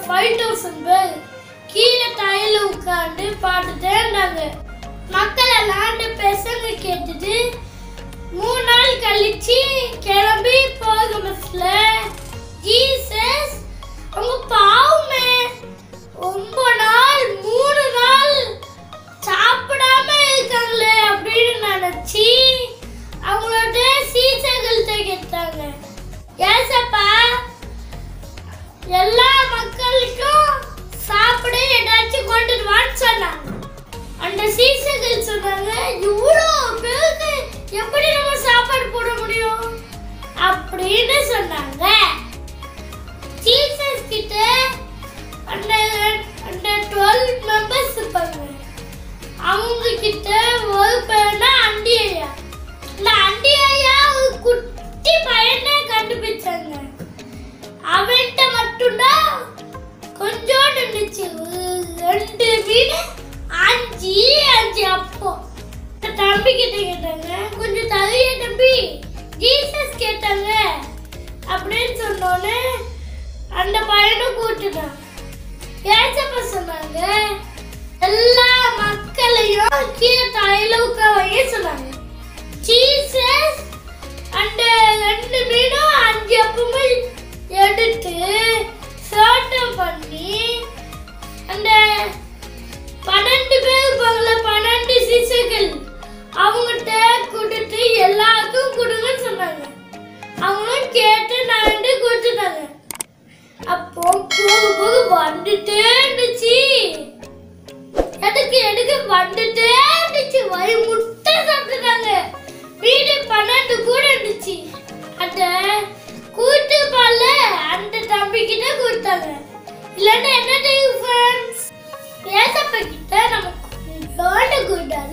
five thousand பேர் கீழே தரையில உட்காந்து பார்த்துட்டே இருந்தாங்க மக்கள் எல்லாம் பேசுங்க கேட்டுட்டு மூணு நாள் கழிச்சு கிளம்பி போக பஸ்ல ஜீசஸ் அவங்க பாவமே ரொம்ப நாள் மூணு நாள் சாப்பிடாம இருக்காங்களே அப்படின்னு நினைச்சு அவங்களோட சீசர்கள்ட்ட கேட்டாங்க ஏசப்பா எல்லா மக்களுக்கும் சாப்பிட ஏதாச்சும் கொண்டுட்டு வான்னு சொன்னாங்க அந்த சீசர்கள் சொன்னாங்க இவ்வளோ பேருக்கு எப்படி நம்ம சாப்பாடு போட முடியும் அப்படின்னு சொன்னாங்க ஜீசஸ் கிட்ட அந்த அந்த டுவெல் மெம்பர்ஸ் இருப்பாங்க அவங்க கிட்ட ஒரு பேர்னா அண்டி ஐயா இந்த அண்டி ஐயா ஒரு குட்டி பையனை கண்டுபிடிச்சாங்க அவன்கிட்ட மட்டும்தான் கொஞ்சோண்டு இருந்துச்சு ஒரு ரெண்டு மீன் அஞ்சு அஞ்சு அப்போ தம்பி கிட்ட கேட்டாங்க கொஞ்சம் தவிய தம்பி ஜீசஸ் கேட்டாங்க அப்படின்னு சொன்னோன்னே அந்த பையனும் கூட்டுட்டான் ஏசப்ப சொன்னாங்க எல்லா மக்களையும் கீழே தலையில உட்கார வைக்க சொன்னாங்க ஜீசஸ் அந்த ரெண்டு மீனும் அஞ்சு அப்பமும் எடுத்து சோட்டம் பண்ணி அந்த பன்னெண்டு பேர் இருப்பாங்கல்ல பன்னெண்டு சிசுகள் அவங்ககிட்ட கொடுத்து எல்லாருக்கும் கொடுங்கன்னு சொன்னாங்க அவங்களும் கேட்டு நான் கொடுத்துட்டாங்க அப்போ போக போக வந்துட்டே இருந்துச்சு எதுக்கு எதுக்கு வந்துட்டே இருந்துச்சு வயிறு முட்டை சாப்பிட்டுட்டாங்க வீடு பன்னெண்டு கூட இருந்துச்சு அந்த கூட்டு பால்ல அந்த தம்பி கிட்ட கொடுத்தாங்க இல்லைன்னா என்ன தெரியும் ஃப்ரெண்ட்ஸ் ஏசப்ப கிட்ட நமக்கு லோடு கூட்டால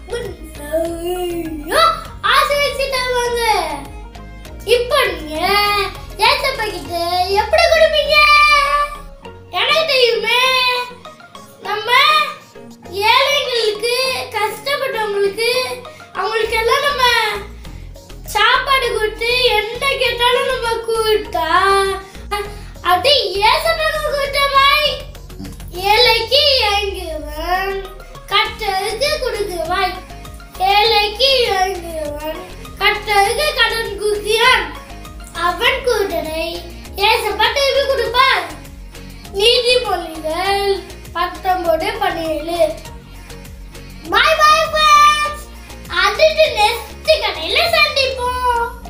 ஆசை வச்சு தருவாங்க இப்போ நீங்க ஏசப்ப கிட்ட எப்படி கொடுப்பீங்க எனக்கு தெரியுமே நம்ம ஏழைங்களுக்கு கஷ்டப்பட்டவங்களுக்கு அவங்களுக்கு எல்லாம் நம்ம சாப்பாடு கொடுத்து என்ன கேட்டாலும் நம்ம கூட்டா அது ஏசப்பங்க கூட்ட மாதிரி ஏழைக்கு இறங்குவன் கட்டருக்கு கொடுக்குவாய் ஏழைக்கு இறங்குவன் கட்டருக்கு கடன் கொடுக்கிறான் அவன் கூட்டனை ஏசப்பா திருப்பி கொடுப்பார் நீதிமொழிகள் பத்தொன்பது பன்னிஏழு பாய் பாய் ஃப்ரெண்ட்ஸ் அடுத்து நெக்ஸ்ட் கடையில சந்திப்போம்